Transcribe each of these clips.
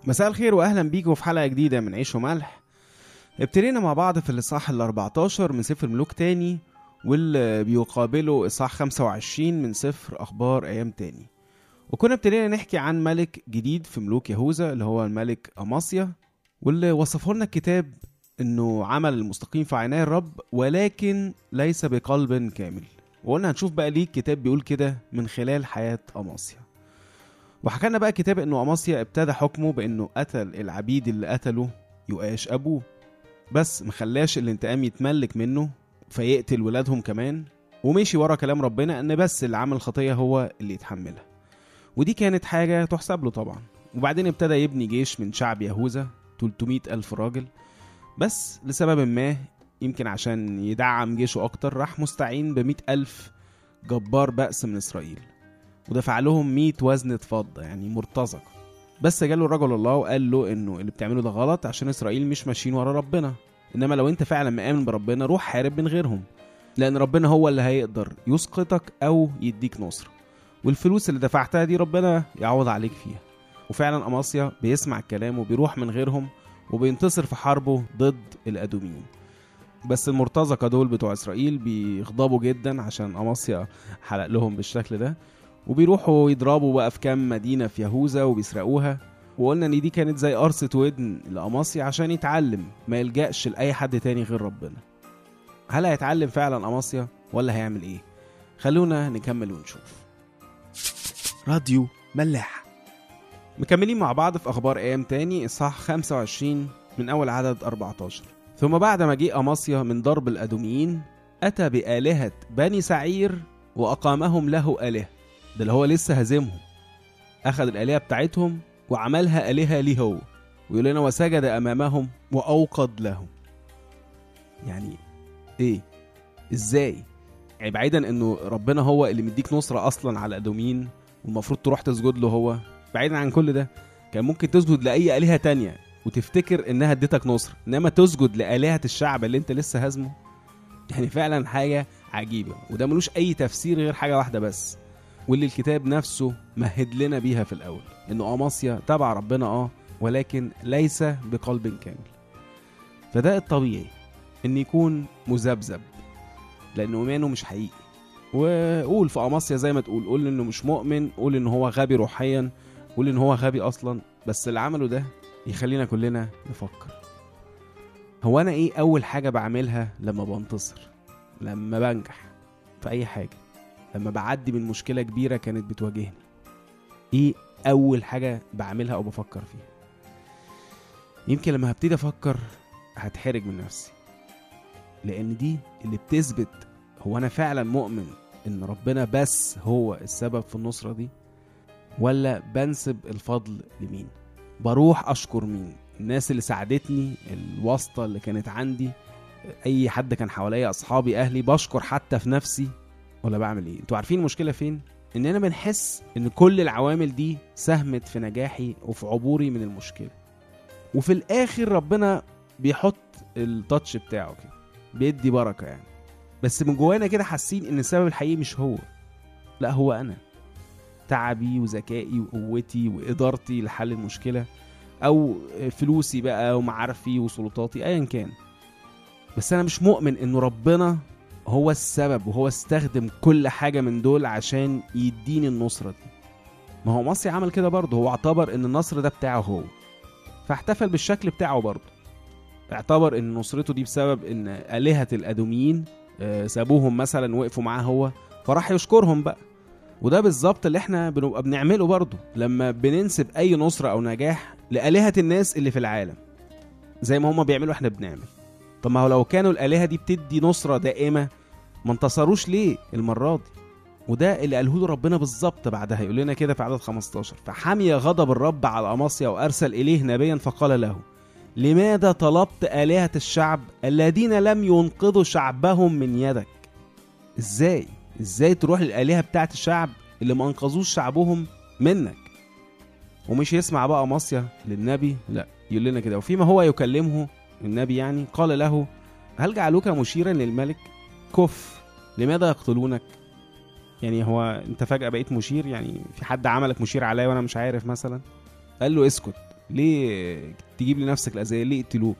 مساء الخير واهلا بيكم في حلقه جديده من عيش وملح ابتدينا مع بعض في الاصحاح ال 14 من سفر ملوك تاني واللي بيقابله اصحاح 25 من سفر اخبار ايام تاني وكنا ابتدينا نحكي عن ملك جديد في ملوك يهوذا اللي هو الملك اماسيا واللي وصفه لنا الكتاب انه عمل المستقيم في عيني الرب ولكن ليس بقلب كامل وقلنا هنشوف بقى ليه الكتاب بيقول كده من خلال حياه اماسيا وحكى لنا بقى الكتاب انه اماسيا ابتدى حكمه بانه قتل العبيد اللي قتله يؤاش ابوه بس مخلاش الانتقام يتملك منه فيقتل ولادهم كمان ومشي ورا كلام ربنا ان بس اللي عمل الخطيه هو اللي يتحملها ودي كانت حاجه تحسب له طبعا وبعدين ابتدى يبني جيش من شعب يهوذا 300 ألف راجل بس لسبب ما يمكن عشان يدعم جيشه أكتر راح مستعين ب ألف جبار بأس من إسرائيل ودفع لهم 100 وزنة فضة يعني مرتزقة بس جاله الرجل الله وقال له انه اللي بتعمله ده غلط عشان اسرائيل مش ماشيين ورا ربنا انما لو انت فعلا مآمن بربنا روح حارب من غيرهم لان ربنا هو اللي هيقدر يسقطك او يديك نصرة والفلوس اللي دفعتها دي ربنا يعوض عليك فيها وفعلا اماسيا بيسمع الكلام وبيروح من غيرهم وبينتصر في حربه ضد الادوميين بس المرتزقة دول بتوع اسرائيل بيغضبوا جدا عشان اماسيا حلق لهم بالشكل ده وبيروحوا يضربوا بقى في كام مدينة في يهوذا وبيسرقوها وقلنا ان دي كانت زي قرصة ودن لأماسيا عشان يتعلم ما يلجأش لأي حد تاني غير ربنا هل هيتعلم فعلا أماسيا ولا هيعمل ايه خلونا نكمل ونشوف راديو ملاح مكملين مع بعض في أخبار أيام تاني إصحاح 25 من أول عدد 14 ثم بعد ما جه أماسيا من ضرب الأدوميين أتى بآلهة بني سعير وأقامهم له آلهة ده اللي هو لسه هزمهم أخذ الآلهة بتاعتهم وعملها آلهة ليه هو ويقول لنا وسجد أمامهم وأوقد لهم يعني إيه إزاي يعني بعيدا إنه ربنا هو اللي مديك نصرة أصلا على الأدومين والمفروض تروح تسجد له هو بعيدا عن كل ده كان ممكن تسجد لأي آلهة تانية وتفتكر إنها اديتك نصر إنما تسجد لآلهة الشعب اللي أنت لسه هزمه يعني فعلا حاجة عجيبة وده ملوش أي تفسير غير حاجة واحدة بس واللي الكتاب نفسه مهد لنا بيها في الأول إنه أماسيا تبع ربنا آه ولكن ليس بقلب كامل فده الطبيعي إن يكون مذبذب لأن إيمانه مش حقيقي وقول في أماسيا زي ما تقول قول إنه مش مؤمن قول إن هو غبي روحيا قول إن هو غبي أصلا بس اللي عمله ده يخلينا كلنا نفكر هو أنا إيه أول حاجة بعملها لما بنتصر لما بنجح في أي حاجة لما بعدي من مشكلة كبيرة كانت بتواجهني ايه اول حاجة بعملها او بفكر فيها يمكن لما هبتدي افكر هتحرج من نفسي لان دي اللي بتثبت هو انا فعلا مؤمن ان ربنا بس هو السبب في النصرة دي ولا بنسب الفضل لمين بروح اشكر مين الناس اللي ساعدتني الواسطة اللي كانت عندي اي حد كان حواليا اصحابي اهلي بشكر حتى في نفسي ولا بعمل ايه انتوا عارفين المشكله فين اننا بنحس ان كل العوامل دي ساهمت في نجاحي وفي عبوري من المشكله وفي الاخر ربنا بيحط التاتش بتاعه كده بيدي بركه يعني بس من جوانا كده حاسين ان السبب الحقيقي مش هو لا هو انا تعبي وذكائي وقوتي وادارتي لحل المشكله او فلوسي بقى ومعارفي وسلطاتي ايا كان بس انا مش مؤمن انه ربنا هو السبب وهو استخدم كل حاجة من دول عشان يديني النصرة دي ما هو مصري عمل كده برضه هو اعتبر ان النصر ده بتاعه هو فاحتفل بالشكل بتاعه برضه اعتبر ان نصرته دي بسبب ان آلهة الأدوميين آه، سابوهم مثلا وقفوا معاه هو فراح يشكرهم بقى وده بالظبط اللي احنا بنبقى بنعمله برضه لما بننسب اي نصرة او نجاح لآلهة الناس اللي في العالم زي ما هما بيعملوا احنا بنعمل طب ما هو لو كانوا الآلهة دي بتدي نصرة دائمة ما انتصروش ليه المرة دي وده اللي قاله له ربنا بالظبط بعدها يقول لنا كده في عدد 15 فحمي غضب الرب على أماسيا وأرسل إليه نبيا فقال له لماذا طلبت آلهة الشعب الذين لم ينقذوا شعبهم من يدك ازاي ازاي تروح للآلهة بتاعت الشعب اللي ما انقذوش شعبهم منك ومش يسمع بقى أماسيا للنبي لا يقول لنا كده وفيما هو يكلمه النبي يعني قال له هل جعلوك مشيرا للملك كف لماذا يقتلونك يعني هو انت فجأة بقيت مشير يعني في حد عملك مشير عليا وانا مش عارف مثلا قال له اسكت ليه تجيب لنفسك الأذية ليه يقتلوك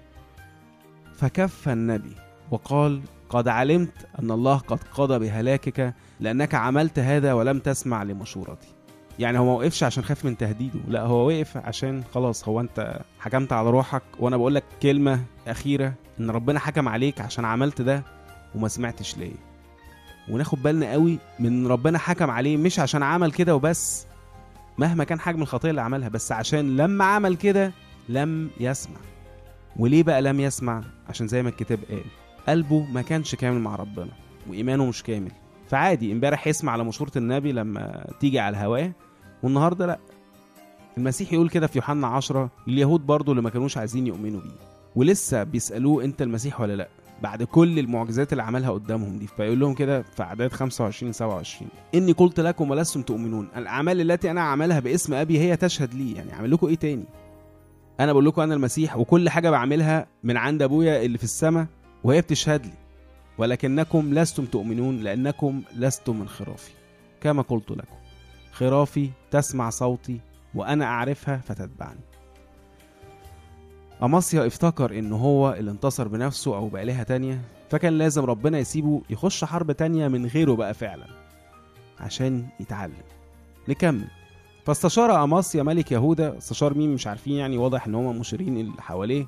فكف النبي وقال قد علمت أن الله قد قضى بهلاكك لأنك عملت هذا ولم تسمع لمشورتي يعني هو ما وقفش عشان خاف من تهديده لا هو وقف عشان خلاص هو انت حكمت على روحك وانا بقول لك كلمه اخيره ان ربنا حكم عليك عشان عملت ده وما سمعتش ليه وناخد بالنا قوي من ربنا حكم عليه مش عشان عمل كده وبس مهما كان حجم الخطيه اللي عملها بس عشان لما عمل كده لم يسمع وليه بقى لم يسمع عشان زي ما الكتاب قال قلبه ما كانش كامل مع ربنا وايمانه مش كامل فعادي امبارح يسمع على مشورة النبي لما تيجي على الهواه والنهارده لا المسيح يقول كده في يوحنا 10 اليهود برضو اللي ما كانوش عايزين يؤمنوا بيه ولسه بيسألوه انت المسيح ولا لا بعد كل المعجزات اللي عملها قدامهم دي فيقول لهم كده في اعداد 25 27 اني قلت لكم ولستم تؤمنون الاعمال التي انا اعملها باسم ابي هي تشهد لي يعني اعمل لكم ايه تاني انا بقول لكم انا المسيح وكل حاجه بعملها من عند ابويا اللي في السماء وهي بتشهد لي ولكنكم لستم تؤمنون لانكم لستم من خرافي كما قلت لكم خرافي تسمع صوتي وانا اعرفها فتتبعني أماسيا افتكر إن هو اللي انتصر بنفسه أو بآلهة تانية فكان لازم ربنا يسيبه يخش حرب تانية من غيره بقى فعلا عشان يتعلم نكمل فاستشار أماسيا ملك يهوذا استشار مين مش عارفين يعني واضح إن هم مشيرين اللي حواليه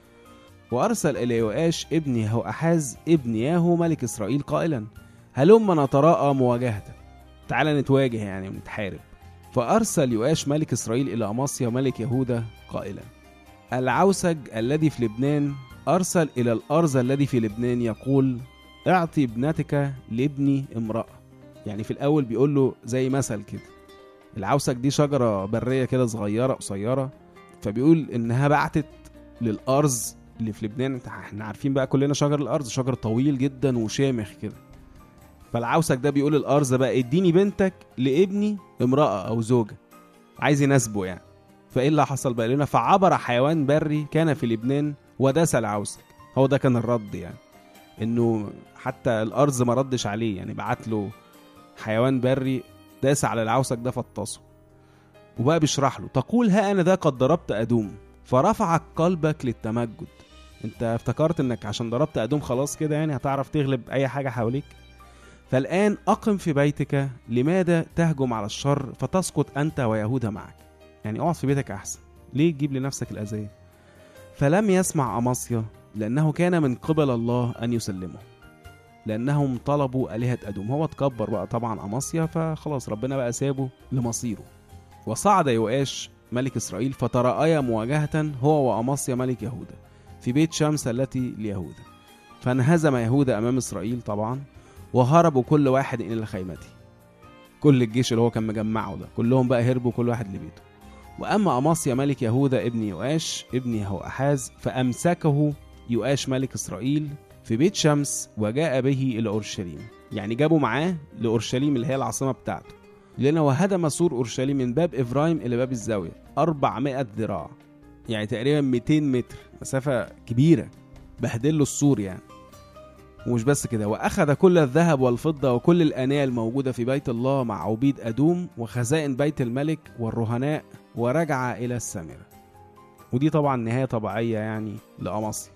وأرسل إلى يؤاش ابن يهوأحاز ابن ياهو ملك إسرائيل قائلا هلم نتراءى مواجهتك تعال نتواجه يعني ونتحارب فأرسل يؤاش ملك إسرائيل إلى أماسيا ملك يهوذا قائلا العوسج الذي في لبنان أرسل إلى الأرز الذي في لبنان يقول اعطي ابنتك لابني امرأة يعني في الأول بيقول له زي مثل كده العوسج دي شجرة برية كده صغيرة قصيرة فبيقول إنها بعتت للأرز اللي في لبنان انت- احنا عارفين بقى كلنا شجر الأرز شجر طويل جدا وشامخ كده فالعوسج ده بيقول الأرز بقى اديني بنتك لابني امرأة أو زوجة عايز يناسبه يعني فايه اللي حصل بقى لنا فعبر حيوان بري كان في لبنان وداس العوسك هو ده كان الرد يعني انه حتى الارز ما ردش عليه يعني بعت له حيوان بري داس على العوسك ده فطسه وبقى بيشرح له تقول ها انا ذا قد ضربت ادوم فرفعك قلبك للتمجد انت افتكرت انك عشان ضربت ادوم خلاص كده يعني هتعرف تغلب اي حاجه حواليك فالان اقم في بيتك لماذا تهجم على الشر فتسقط انت ويهوذا معك يعني اقعد في بيتك احسن ليه تجيب لنفسك الاذيه فلم يسمع اماسيا لانه كان من قبل الله ان يسلمه لانهم طلبوا الهه ادوم هو اتكبر بقى طبعا اماسيا فخلاص ربنا بقى سابه لمصيره وصعد يؤاش ملك اسرائيل فتراءيا مواجهه هو واماسيا ملك يهوذا في بيت شمس التي ليهوذا فانهزم يهوذا امام اسرائيل طبعا وهربوا كل واحد الى خيمته كل الجيش اللي هو كان مجمعه ده كلهم بقى هربوا كل واحد لبيته واما اماسيا ملك يهوذا ابن يؤاش ابن يهوأحاز فامسكه يؤاش ملك اسرائيل في بيت شمس وجاء به الى اورشليم يعني جابوا معاه لاورشليم اللي هي العاصمه بتاعته لأنه وهدم سور أورشليم من باب إفرايم إلى باب الزاوية 400 ذراع يعني تقريبا 200 متر مسافة كبيرة بهدل له السور يعني ومش بس كده وأخذ كل الذهب والفضة وكل الآنية الموجودة في بيت الله مع عبيد أدوم وخزائن بيت الملك والرهناء ورجع إلى السامرة ودي طبعا نهاية طبيعية يعني لأمصي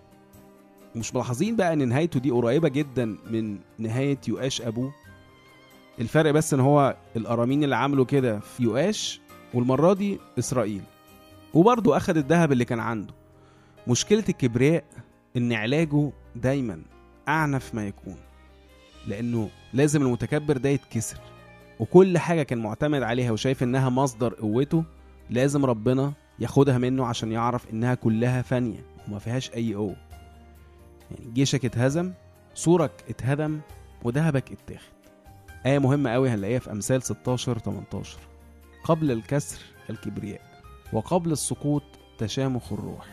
مش ملاحظين بقى ان نهايته دي قريبة جدا من نهاية يؤاش أبوه الفرق بس ان هو الارامين اللي عملوا كده في يؤاش والمره دي اسرائيل وبرضه اخد الذهب اللي كان عنده مشكله الكبرياء ان علاجه دايما اعنف ما يكون لانه لازم المتكبر ده يتكسر وكل حاجه كان معتمد عليها وشايف انها مصدر قوته لازم ربنا ياخدها منه عشان يعرف انها كلها فانيه وما فيهاش اي قوه يعني جيشك اتهزم سورك اتهدم وذهبك اتاخد آية مهمة قوي هنلاقيها في أمثال 16 18 قبل الكسر الكبرياء وقبل السقوط تشامخ الروح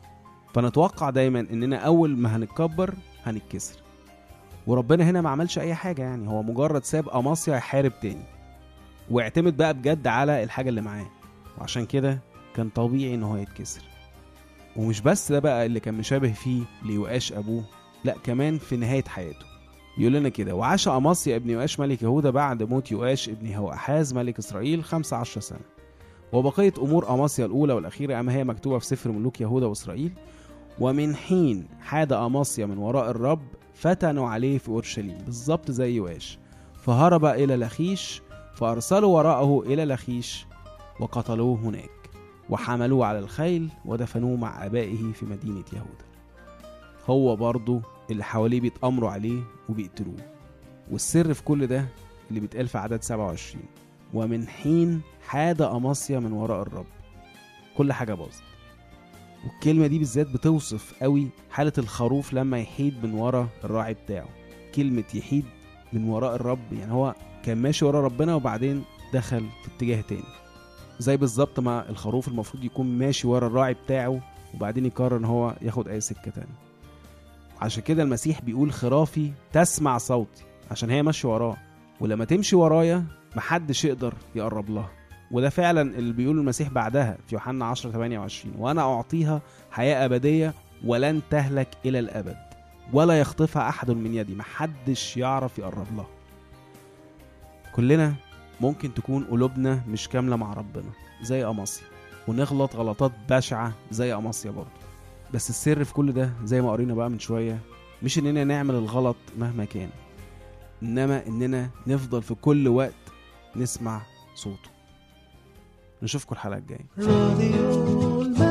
فنتوقع دايما إننا أول ما هنتكبر هنتكسر وربنا هنا ما عملش أي حاجة يعني هو مجرد ساب أماسيا يحارب تاني واعتمد بقى بجد على الحاجة اللي معاه وعشان كده كان طبيعي إن هو يتكسر ومش بس ده بقى اللي كان مشابه فيه ليؤاش أبوه لا كمان في نهاية حياته يقول لنا كده وعاش أماسيا ابن يؤاش ملك يهوذا بعد موت يؤاش ابن هوأحاز ملك إسرائيل 15 سنة وبقية أمور أماسيا الأولى والأخيرة أما هي مكتوبة في سفر ملوك يهوذا وإسرائيل ومن حين حاد أماسيا من وراء الرب فتنوا عليه في أورشليم بالظبط زي يواش فهرب إلى لخيش فأرسلوا وراءه إلى لخيش وقتلوه هناك وحملوه على الخيل ودفنوه مع آبائه في مدينة يهوذا هو برضه اللي حواليه بيتأمروا عليه وبيقتلوه والسر في كل ده اللي بيتقال في عدد 27 ومن حين حاد أماسيا من وراء الرب كل حاجة باظت والكلمة دي بالذات بتوصف قوي حالة الخروف لما يحيد من ورا الراعي بتاعه كلمة يحيد من وراء الرب يعني هو كان ماشي ورا ربنا وبعدين دخل في اتجاه تاني زي بالظبط ما الخروف المفروض يكون ماشي ورا الراعي بتاعه وبعدين يقرر ان هو ياخد اي سكة تانية عشان كده المسيح بيقول خرافي تسمع صوتي عشان هي ماشية وراه ولما تمشي ورايا محدش يقدر يقرب لها وده فعلا اللي بيقول المسيح بعدها في يوحنا 10 28 وانا اعطيها حياه ابديه ولن تهلك الى الابد ولا يخطفها احد من يدي محدش يعرف يقرب لها كلنا ممكن تكون قلوبنا مش كامله مع ربنا زي اماسيا ونغلط غلطات بشعه زي اماسيا برضه بس السر في كل ده زي ما قرينا بقى من شويه مش اننا نعمل الغلط مهما كان انما اننا نفضل في كل وقت نسمع صوته نشوفكم الحلقه الجايه راديو الملاح